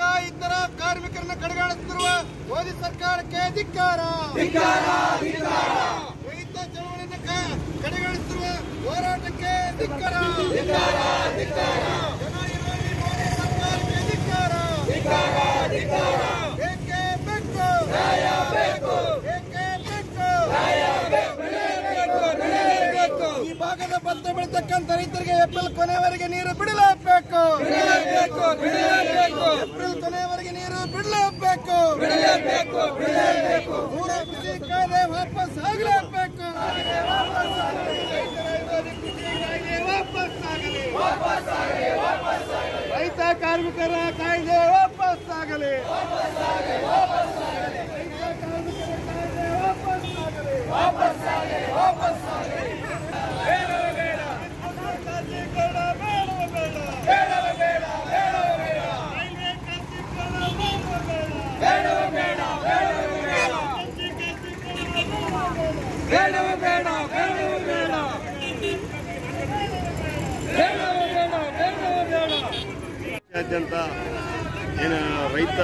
ಇತರ ಕಾರ್ಮಿಕರನ್ನು ಕಡೆಗಾಣಿಸುತ್ತಿರುವ ಮೋದಿ ಸರ್ಕಾರಕ್ಕೆ ಧಿಕ್ಕಾರ ರೈತ ಚಳವಳಿಯನ್ನು ಕ- ಕಡೆಗಣಿಸುತ್ತಿರುವ ಹೋರಾಟಕ್ಕೆ ಧಿಕ್ಕಾರ ಜನವಿರೋಧಿ ಮೋದಿ ಸರ್ಕಾರಕ್ಕೆ ಧಿಕ್ಕಾರ ಏಕೆ ಬೇಕು ಏಕೆ ಬೇಕು ಈ ಭಾಗದ ಭತ್ತ ಬೆಳತಕ್ಕಂತ ರೈತರಿಗೆ ಏಪ್ರಿಲ್ ಕೊನೆಯವರೆಗೆ ನೀರು ಬಿಡಲೇಬೇಕು ಏಪ್ರಿಲ್ ಕೊನೆಯವರೆಗೆ ನೀರು ಬಿಡಲೇಬೇಕು ಮೂರ ಕೃಷಿ ಕಾಯ್ದೆ ವಾಪಸ್ ಆಗಲೇಬೇಕು ವಾಪಸ್ ಆಗಲಿ ರೈತ ಕಾರ್ಮಿಕರ ಕಾಯ್ದೆ ವಾಪಸ್ ಆಗಲಿ ರಾಜ್ಯಾದ್ಯಂತ ಏನು ರೈತ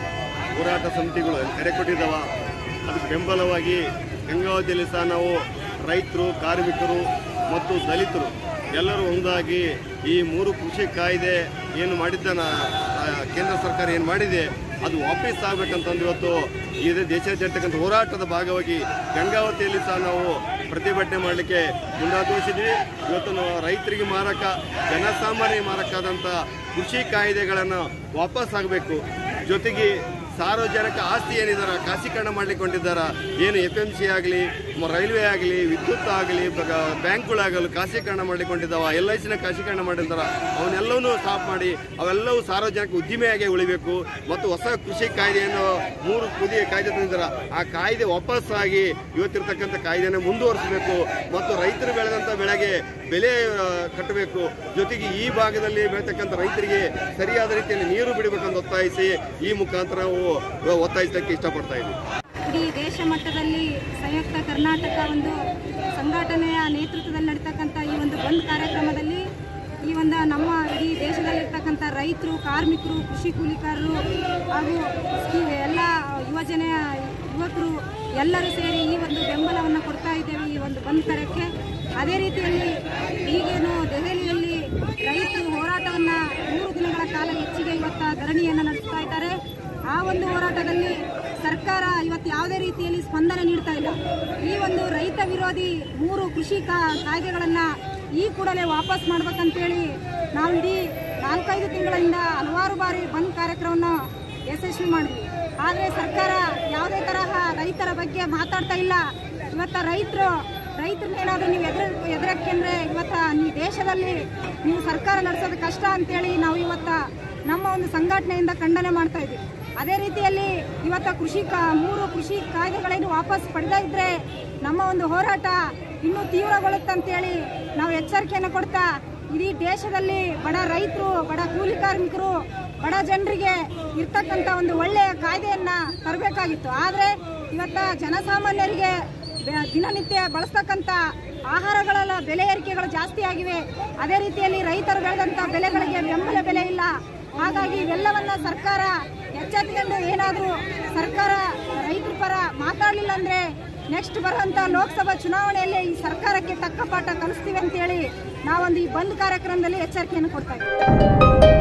ಹೋರಾಟ ಸಮಿತಿಗಳು ಕರೆ ಕೊಟ್ಟಿದ್ದಾವ ಅದಕ್ಕೆ ಬೆಂಬಲವಾಗಿ ಗಂಗಾವತಿಯಲ್ಲಿ ಸಹ ನಾವು ರೈತರು ಕಾರ್ಮಿಕರು ಮತ್ತು ದಲಿತರು ಎಲ್ಲರೂ ಒಂದಾಗಿ ಈ ಮೂರು ಕೃಷಿ ಕಾಯ್ದೆ ಏನು ಮಾಡಿದ್ದಾನ ಆ, ಕೇಂದ್ರ ಸರ್ಕಾರ ಏನು ಮಾಡಿದೆ ಅದು ವಾಪಸ್ ಆಗ್ಬೇಕಂತಂದು ಇವತ್ತು ಇದೇ ದೇಶಾದ್ಯಂತಕ್ಕಂಥ ಹೋರಾಟದ ಭಾಗವಾಗಿ ಗಂಗಾವತಿಯಲ್ಲಿ ಸಹ ನಾವು ಪ್ರತಿಭಟನೆ ಮಾಡಲಿಕ್ಕೆ ಮುಂದಾಗ್ರಹಿಸಿದ್ವಿ ಇವತ್ತು ನಾವು ರೈತರಿಗೆ ಮಾರಕ ಜನಸಾಮಾನ್ಯ ಮಾರಕ ಆದಂಥ ಕೃಷಿ ಕಾಯ್ದೆಗಳನ್ನು ವಾಪಸ್ ಆಗಬೇಕು ಜೊತೆಗೆ ಸಾರ್ವಜನಿಕ ಆಸ್ತಿ ಏನಿದಾರ ಖಾಸೀಕರಣ ಮಾಡಲಿಕ್ಕೊಂಡಿದ್ದಾರ ಏನು ಎಫ್ ಎಂ ಸಿ ಆಗಲಿ ರೈಲ್ವೆ ಆಗಲಿ ವಿದ್ಯುತ್ ಆಗಲಿ ಬ್ಯಾಂಕ್ಗಳಾಗಲಿ ಖಾಸೀಕರಣ ಮಾಡಲಿಕ್ಕೊಂಡಿದ್ದಾವ ಎಲ್ ಐ ಸಿನ ಖಾಸೀಕರಣ ಮಾಡಿದ್ದಾರ ಅವನ್ನೆಲ್ಲವನ್ನೂ ಸ್ಟಾಪ್ ಮಾಡಿ ಅವೆಲ್ಲವೂ ಸಾರ್ವಜನಿಕ ಉದ್ದಿಮೆಯಾಗಿ ಉಳಿಬೇಕು ಮತ್ತು ಹೊಸ ಕೃಷಿ ಕಾಯ್ದೆಯನ್ನು ಮೂರು ಪುದಿಯ ಕಾಯ್ದೆ ತಂದಿದ್ದಾರೆ ಆ ಕಾಯ್ದೆ ವಾಪಸ್ ಆಗಿ ಇವತ್ತಿರ್ತಕ್ಕಂಥ ಕಾಯ್ದೆನ ಮುಂದುವರಿಸಬೇಕು ಮತ್ತು ರೈತರು ಬೆಳೆದಂಥ ಬೆಳೆಗೆ ಬೆಲೆ ಆ, ಕಟ್ಟಬೇಕು ಜೊತೆಗೆ ಈ ಭಾಗದಲ್ಲಿ ಬೆಳತಕ್ಕಂಥ ರೈತರಿಗೆ ಸರಿಯಾದ ರೀತಿಯಲ್ಲಿ ನೀರು ಬಿಡಬೇಕಂತ ಒತ್ತಾಯಿಸಿ ಈ ಮುಖಾಂತರ ನಾವು ಒತ್ತಾಯಿಸಲಿಕ್ಕೆ ಇಷ್ಟಪಡ್ತಾ ಇದ್ದೀವಿ ಇಡೀ ದೇಶ ಮಟ್ಟದಲ್ಲಿ ಸಂಯುಕ್ತ ಕರ್ನಾಟಕ ಒಂದು ಸಂಘಟನೆಯ ನೇತೃತ್ವದಲ್ಲಿ ನಡೀತಕ್ಕಂಥ ಈ ಒಂದು ಬಂದ್ ಕಾರ್ಯಕ್ರಮದಲ್ಲಿ ಈ ಒಂದು ನಮ್ಮ ಇಡೀ ದೇಶದಲ್ಲಿರ್ತಕ್ಕಂಥ ರೈತರು ಕಾರ್ಮಿಕರು ಕೃಷಿ ಕೂಲಿಕಾರರು ಹಾಗೂ ಈ ಎಲ್ಲ ಯುವಜನೆಯ ಯುವಕರು ಎಲ್ಲರೂ ಸೇರಿ ಈ ಒಂದು ಬೆಂಬಲವನ್ನು ಕೊಡ್ತಾ ಇದ್ದೇವೆ ಈ ಒಂದು ಬಂದ್ ಕಾರ್ಯಕ್ಕೆ ಅದೇ ರೀತಿಯಲ್ಲಿ ಈಗೇನು ದೆಹಲಿಯಲ್ಲಿ ರೈತರು ಹೋರಾಟವನ್ನು ಮೂರು ದಿನಗಳ ಕಾಲ ಹೆಚ್ಚಿಗೆ ಇವತ್ತು ಧರಣಿಯನ್ನು ನಡೆಸ್ತಾ ಇದ್ದಾರೆ ಆ ಒಂದು ಹೋರಾಟದಲ್ಲಿ ಸರ್ಕಾರ ಇವತ್ತು ಯಾವುದೇ ರೀತಿಯಲ್ಲಿ ಸ್ಪಂದನೆ ನೀಡ್ತಾ ಇಲ್ಲ ಈ ಒಂದು ರೈತ ವಿರೋಧಿ ಮೂರು ಕೃಷಿ ಕಾ- ಕಾಯ್ದೆಗಳನ್ನು ಈ ಕೂಡಲೇ ವಾಪಸ್ ಮಾಡ್ಬೇಕಂತೇಳಿ ನಾವು ಇಡೀ ನಾಲ್ಕೈದು ತಿಂಗಳಿಂದ ಹಲವಾರು ಬಾರಿ ಬಂದ್ ಕಾರ್ಯಕ್ರಮವನ್ನು ಯಶಸ್ವಿ ಮಾಡಿದ್ವಿ ಆದರೆ ಸರ್ಕಾರ ಯಾವುದೇ ತರಹ ರೈತರ ಬಗ್ಗೆ ಮಾತಾಡ್ತಾ ಇಲ್ಲ ಇವತ್ತು ರೈತರು ರೈತರನ್ನೇನಾದ್ರೂ ನೀವು ಎದುರ ಎದುರಕ್ಕೆಂದ್ರೆ ಇವತ್ತ ಈ ದೇಶದಲ್ಲಿ ನೀವು ಸರ್ಕಾರ ನಡೆಸೋದು ಕಷ್ಟ ಅಂತೇಳಿ ನಾವು ಇವತ್ತ ನಮ್ಮ ಒಂದು ಸಂಘಟನೆಯಿಂದ ಖಂಡನೆ ಮಾಡ್ತಾ ಇದ್ದೀವಿ ಅದೇ ರೀತಿಯಲ್ಲಿ ಇವತ್ತ ಕೃಷಿ ಕಾ- ಮೂರು ಕೃಷಿ ಕಾಯ್ದೆಗಳೇನು ವಾಪಸ್ ಪಡೆದ ಇದ್ರೆ ನಮ್ಮ ಒಂದು ಹೋರಾಟ ಇನ್ನೂ ತೀವ್ರಗೊಳ್ಳುತ್ತಂತೇಳಿ ನಾವು ಎಚ್ಚರಿಕೆಯನ್ನು ಕೊಡ್ತಾ ಇಡೀ ದೇಶದಲ್ಲಿ ಬಡ ರೈತರು ಬಡ ಕೂಲಿ ಕಾರ್ಮಿಕರು ಬಡ ಜನರಿಗೆ ಇರ್ತಕ್ಕಂಥ ಒಂದು ಒಳ್ಳೆಯ ಕಾಯ್ದೆಯನ್ನ ತರಬೇಕಾಗಿತ್ತು ಆದರೆ ಇವತ್ತ ಜನಸಾಮಾನ್ಯರಿಗೆ ಬೆ- ದಿನನಿತ್ಯ ಬಳಸ್ತಕ್ಕಂಥ ಆಹಾರಗಳೆಲ್ಲ ಬೆಲೆ ಏರಿಕೆಗಳು ಜಾಸ್ತಿ ಆಗಿವೆ ಅದೇ ರೀತಿಯಲ್ಲಿ ರೈತರು ಬೆಳೆದಂಥ ಬೆಲೆಗಳಿಗೆ ಬೆಂಬಲ ಬೆಲೆ ಇಲ್ಲ ಹಾಗಾಗಿ ಇವೆಲ್ಲವನ್ನ ಸರ್ಕಾರ ಎಚ್ಚೆತ್ತುಕೊಂಡು ಏನಾದರೂ ಸರ್ಕಾರ ರೈತರ ಪರ ಮಾತಾಡಲಿಲ್ಲ ಅಂದ್ರೆ ನೆಕ್ಸ್ಟ್ ಬರುವಂತ ಲೋಕಸಭಾ ಚುನಾವಣೆಯಲ್ಲಿ ಈ ಸರ್ಕಾರಕ್ಕೆ ತಕ್ಕ ಪಾಠ ಕಲಿಸ್ತೀವಿ ಅಂತೇಳಿ ನಾವೊಂದು ಈ ಬಂದ್ ಕಾರ್ಯಕ್ರಮದಲ್ಲಿ ಎಚ್ಚರಿಕೆಯನ್ನು ಕೊಡ್ತಾ ಇದ್ದೀವಿ